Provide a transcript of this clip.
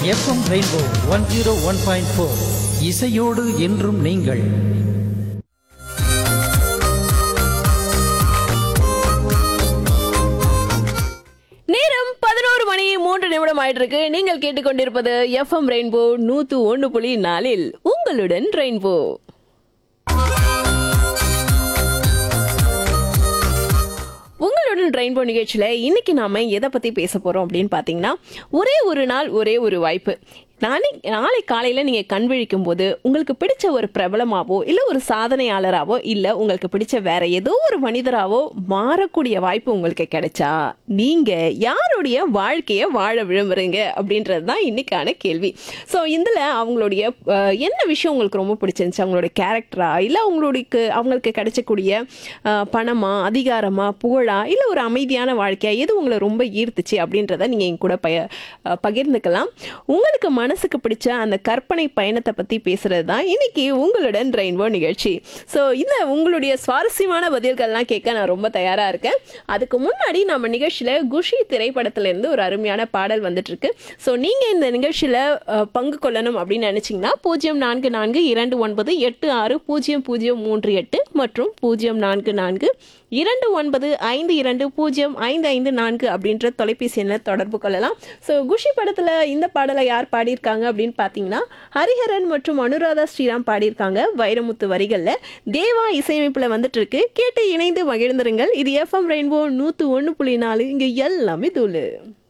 FM rainbow one zero one point four இசையோடு என்றும் நீங்கள் நேரம் பதினோரு மணி மூன்று நிமிடம் ஆயிட்டு இருக்கு நீங்கள் கேட்டுக்கொண்டிருப்பது எஃப்எம் ரெயின்போ நூத்து ஒன்று புள்ளி நாலில் உங்களுடன் ரெயின்போ உங்களுடன் ரெயின்போ நிகழ்ச்சியில் இன்னைக்கு நாம எதை பற்றி பேச போகிறோம் அப்படின்னு பார்த்தீங்கன்னா ஒரே ஒரு நாள் ஒரே ஒரு வாய்ப்பு நாளை நாளை காலையில் நீங்கள் கண் விழிக்கும் போது உங்களுக்கு பிடிச்ச ஒரு பிரபலமாவோ இல்லை ஒரு சாதனையாளராவோ இல்லை உங்களுக்கு பிடிச்ச வேற ஏதோ ஒரு மனிதராவோ மாறக்கூடிய வாய்ப்பு உங்களுக்கு கிடைச்சா நீங்கள் யாருடைய வாழ்க்கையை வாழ விரும்புறீங்க அப்படின்றது தான் இன்னைக்கான கேள்வி ஸோ இதில் அவங்களுடைய அஹ், என்ன விஷயம் உங்களுக்கு ரொம்ப பிடிச்சிருந்துச்சு அவங்களுடைய கேரக்டரா இல்லை அவங்களுக்கு அவங்களுக்கு கிடைச்சக்கூடிய அஹ், பணமா அதிகாரமா புகழா இல்லை ஒரு அமைதியான வாழ்க்கையா எது உங்களை ரொம்ப ஈர்த்துச்சு அப்படின்றத நீங்கள் என் கூட பய அஹ், பகிர்ந்துக்கலாம் உங்களுக்கு மனசுக்கு பிடிச்ச அந்த கற்பனை பயணத்தை பற்றி பேசுறது தான் இன்னைக்கு உங்களுடன் ரெயின்போ நிகழ்ச்சி ஸோ இந்த உங்களுடைய சுவாரஸ்யமான பதில்கள்லாம் கேட்க நான் ரொம்ப தயாராக இருக்கேன் அதுக்கு முன்னாடி நம்ம நிகழ்ச்சியில் குஷி திரைப்படத்திலேருந்து ஒரு அருமையான பாடல் வந்துட்டு இருக்கு ஸோ நீங்கள் இந்த நிகழ்ச்சியில் பங்கு கொள்ளணும் அப்படின்னு நினச்சிங்கன்னா பூஜ்ஜியம் நான்கு நான்கு இரண்டு ஒன்பது எட்டு ஆறு பூஜ்ஜியம் பூஜ்ஜியம் மூன்று எட்டு மற்றும் பூஜ்ஜியம் நான்கு நான்கு இரண்டு ஒன்பது ஐந்து இரண்டு பூஜ்ஜியம் ஐந்து ஐந்து நான்கு அப்படின்ற தொலைபேசி எண்ணில் தொடர்பு கொள்ளலாம் ஸோ குஷி படத்தில் இந்த பாடலை யார் பாடியிருக்காங்க அப்படின்னு பார்த்தீங்கன்னா ஹரிஹரன் மற்றும் அனுராதா ஸ்ரீராம் பாடியிருக்காங்க வைரமுத்து வரிகளில் தேவா இசையமைப்பில் வந்துட்டு இருக்கு கேட்டு இணைந்து மகிழ்ந்திருங்கள் இது எஃப்எம் ரெயின்போ நூற்று ஒன்று புள்ளி நாலு இங்கே எல்லாமே தூளு